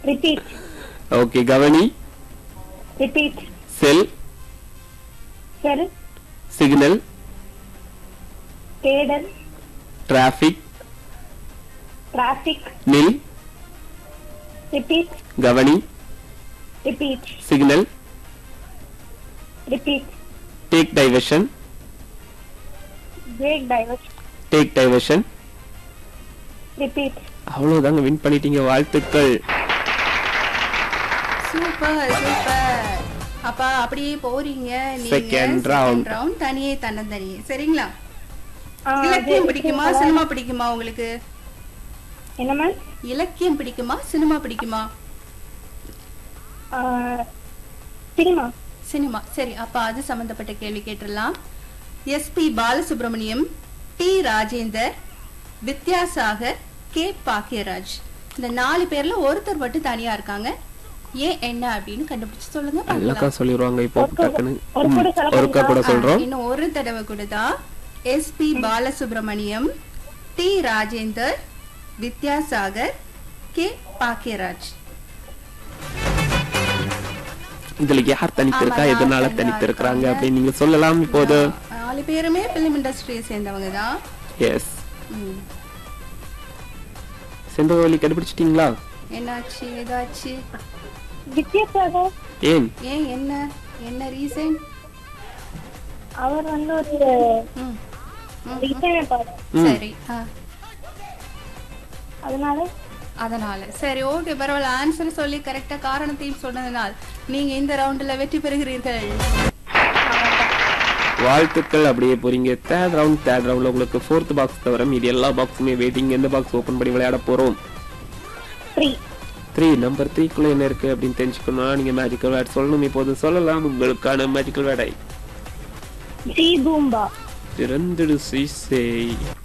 Repeat okay கவனி repeat cell cell signal தேடல் traffic traffic நில் ரிப்பீட் கவனி repeat signal repeat take diversion break divers take diversion repeat அவ்வளவுதாங்க win பண்ணிட்டீங்க வாழ்த்துக்கள் சூப்பர் சூப்பர் அப்பா அப்படியே போறீங்க நீங்க Second round. ரவுண்ட் தனியே தன்னந்தனியே சரிங்களா ஆ, இலக்கியம் அது- பிடிக்குமா சினிமா பிடிக்குமா உங்களுக்கு என்ன மேம் இலக்கியம் பிடிக்குமா சினிமா பிடிக்குமா சினிமா சினிமா சரி அப்ப அது சம்பந்தப்பட்ட கேள்வி கேட்டுடலாம் S P Balasubrahmanyam T Rajendar Vidyasagar K Bhagyaraj இந்த நாலு பேர்ல ஒருத்தர் மட்டும் தனியா இருக்காங்க ஏன் என்ன அப்படின்னு கண்டுபிடிச்சு சொல்லுங்க எல்லாக்கா பார்க்கலாம். சொல்லிடுவாங்க இப்போ டக்குன்னு ஒரு கூட சொல்ல ஒருக்கா கூட ஆ, சொல்றோம் இன்னும் ஒரு தடவை கூட தான் S P Balasubrahmanyam T Rajendar Vidyasagar K Bhagyaraj இதுல யார் தனித்திருக்கா ஆமா, எதனால யார் தனித்திருக்கிறாங்க இருக்காங்க? அப்படின்னு நீங்க சொல்லலாம் இப்போது நாலு பேருமே பிலிம் இண்டஸ்ட்ரியை சேர்ந்தவங்க தான் எஸ் செண்பகவல்லி கண்டுபிடிச்சிட்டீங்களா என்னாச்சு ஏதாச்சு வித்யாசாகர் ஏன் ஏன் என்ன என்ன ரீசன் அவர் வந்து ஒரு ஒரு இசையமைப்பாளர் ம். சரி ஆ, அதனால அதனால சரி ஓகே பரவாயில்ல ஆன்சர் சொல்லி கரெக்டா காரணத்தையும் சொன்னதுனால் நீங்க இந்த ரவுண்ட்ல வெற்றி பெறுகிறீர்கள் வாழ்த்துக்கள் அப்படியே போறீங்க தேர்ட் ரவுண்ட் தேர்ட் ரவுண்ட்ல உங்களுக்கு ஃபோர்த் பாக்ஸ் தவிர மீதி எல்லா பாக்ஸுமே வெயிட்டிங் எந்த பாக்ஸ் ஓபன் பண்ணி விளையாட போறோம் த்ரீ த்ரீ நம்பர் த்ரீக்குள்ள என்ன இருக்கு அப்படின்னு தெரிஞ்சுக்கணும்னா நீங்க மேஜிக்கல் வேர்ட் சொல்லணும் இப்போது சொல்லலாம் உங்களுக்கான மேஜிக்கல் வேர்டை ஜி பூம்பா திறந்துடு சீசை